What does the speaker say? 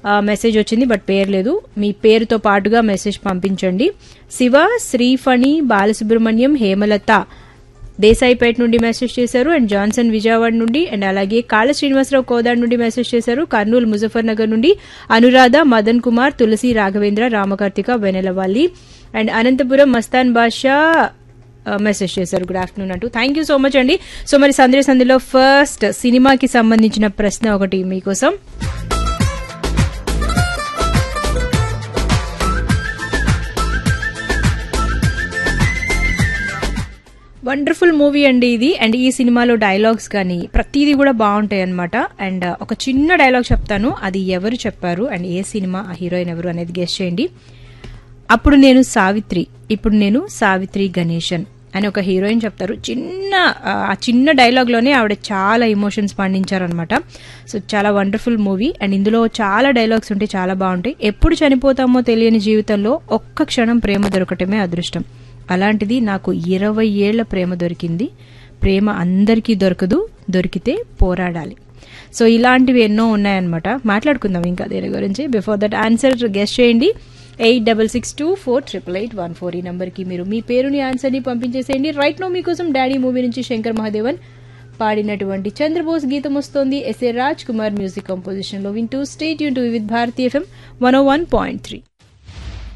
message వచ్చింది but పేరు లేదు మీ పేరుతో పాటుగా మెసేజ్ పంపించండి శివ శ్రీఫణి బాలసుబ్రహ్మణ్యం హేమలత దేశాయిపేట నుండి మెసేజ్ చేశారు అండ్ జాన్సన్ విజయవాడ నుండి అండ్ అలాగే కాళ శ్రీనివాసరావు కోదాడ్ నుండి మెసేజ్ చేశారు కర్నూలు ముజఫర్ నగర్ నుండి అనురాధ మదన్ కుమార్ తులసి రాఘవేంద్ర రామకార్తిక వెనెలవల్లి అండ్ అనంతపురం మస్తాన్ బాషా మెసేజ్ చేశారు గుడ్ ఆఫ్టర్నూన్ అంటూ థ్యాంక్ యూ సో మచ్ అండి సో మరి సందేశ సంధిలో ఫస్ట్ సినిమాకి సంబంధించిన ప్రశ్న ఒకటి మీకోసం వండర్ఫుల్ మూవీ అండి ఇది అండ్ ఈ సినిమాలో డైలాగ్స్ కానీ ప్రతిదీ కూడా బాగుంటాయి అనమాట అండ్ ఒక చిన్న డైలాగ్ చెప్తాను అది ఎవరు చెప్పారు అండ్ ఏ సినిమా ఆ హీరోయిన్ ఎవరు అనేది గెస్ట్ చేయండి అప్పుడు నేను సావిత్రి ఇప్పుడు నేను సావిత్రి గణేశన్ అని ఒక హీరోయిన్ చెప్తారు చిన్న ఆ చిన్న డైలాగ్లోనే ఆవిడ చాలా ఎమోషన్స్ పండించారనమాట సో చాలా వండర్ఫుల్ మూవీ అండ్ ఇందులో చాలా డైలాగ్స్ ఉంటే చాలా బాగుంటాయి ఎప్పుడు చనిపోతామో తెలియని జీవితంలో ఒక్క క్షణం ప్రేమ దొరకటమే అదృష్టం అలాంటిది నాకు ఇరవై ఏళ్ల ప్రేమ దొరికింది ప్రేమ అందరికీ దొరకదు దొరికితే పోరాడాలి సో ఇలాంటివి ఎన్నో ఉన్నాయన్నమాట మాట్లాడుకుందాం ఇంకా దీని గురించి బిఫోర్ దట్ ఆన్సర్ గెస్ట్ చేయండి eight double six two four triple eight one four ఈ నెంబర్కి మీరు మీ పేరుని ఆన్సర్ని పంపించేసేయండి రైట్ నో మీకోసం డాడీ మూవీ నుంచి శంకర్ మహాదేవన్ పాడినటువంటి చంద్రబోస్ గీతం వస్తోంది ఎస్ఏ రాజ్ కుమార్ మ్యూజిక్ కంపోజిషన్లో వింటూ స్టేట్ యూన్ to with Bharati FM one oh one point three